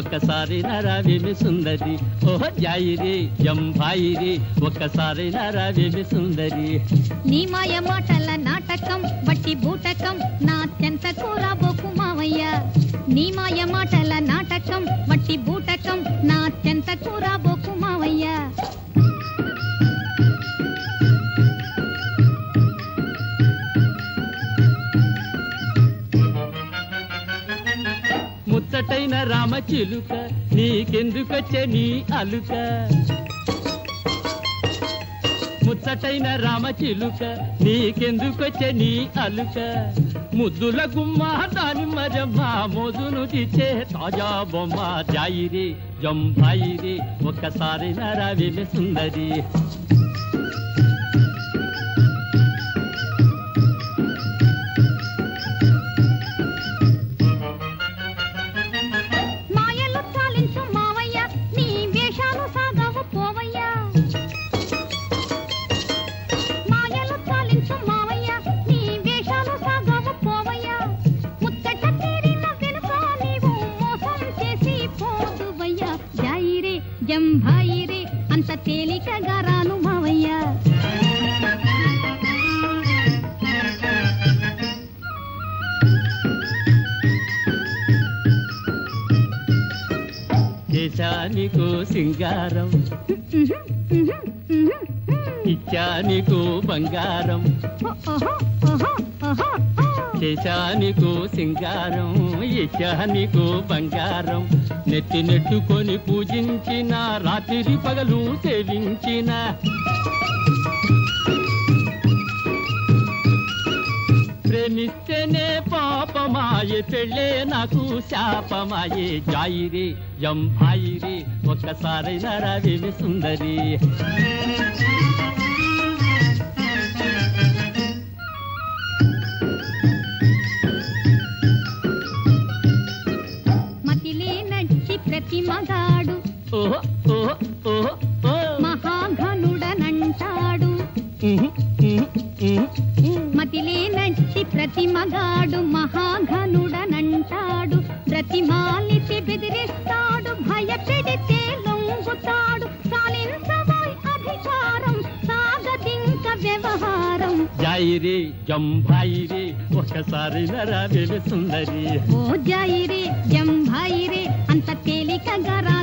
ఒక్కసారి నరావేమి సుందరి ఓహో జాయిరి జంభాయిరి ఒక్కసారి నరావేమి సుందరి నీ మాయ మాటల నాటకం బట్టి బూటకం నా చెంతకు రాబోకు మావయ్య నీ మాయ మాటల నాటకం బట్టి బూటకం నా చెంతకు రాబోకు మావయ్య ముచ్చటైన రామ చిలుక నీకెందుకొచ్చే నీ అలుక ముచ్చటైన రామ చిలుక నీకెందుకొచ్చే నీ అలుక ముద్దుల గుమ్మ దాని మరమ్మ మోజును తీచే తాజా బొమ్మ జాయిరి జంభాయిరి ఒక్కసారి నరావేమి సుందరి మాయలు చాలించు మావయ్య నీ వేషాలు సాగవు పోవయ్య మాయలు చాలించు మావయ్య నీ వేషాలు సాగవు పోవయ్య ముచ్చట తీరిన వెనుక నీవు మోసం చేసి పోదువయ్య జాయిరే జంభాయిరే అంత తేలికగా రాను మావయ్య దేశానికో సింగారం ఇచ్చానికో బంగారం చేశానికో సింగారం ఇచ్చానికో బంగారం నెత్తి నెట్టుకొని పూజించిన రాత్రి పగలు సేవించిన ప్రేమిస్తేనే పాపమాయే పెళ్ళే నాకు శాపమాయే జాయిరి జంభాయిరి ఒక్కసారి నరవేమి సుందరి మతిలే నచ్చి ప్రతి మగాడు ఓహో ఓహో ఓహో ఓ మహాఘనుడనంటాడు ఉహు, ఉహు, ఉహు, ఉహు. మతిలే నచ్చి ప్రతి మగాడు మహాఘనుడనంటాడు ప్రతిమాలిసి బెదిరిస్తాడు భయపెడితే లొంగుతాడు సాలించబోయ్ అధికారం సాగదింక వ్యవహారం జాయిరి జంభాయిరి ఒక్కసారి నరవేమి సుందరి ఓ జాయిరే జంభాయిరే అంత తేలికగా రా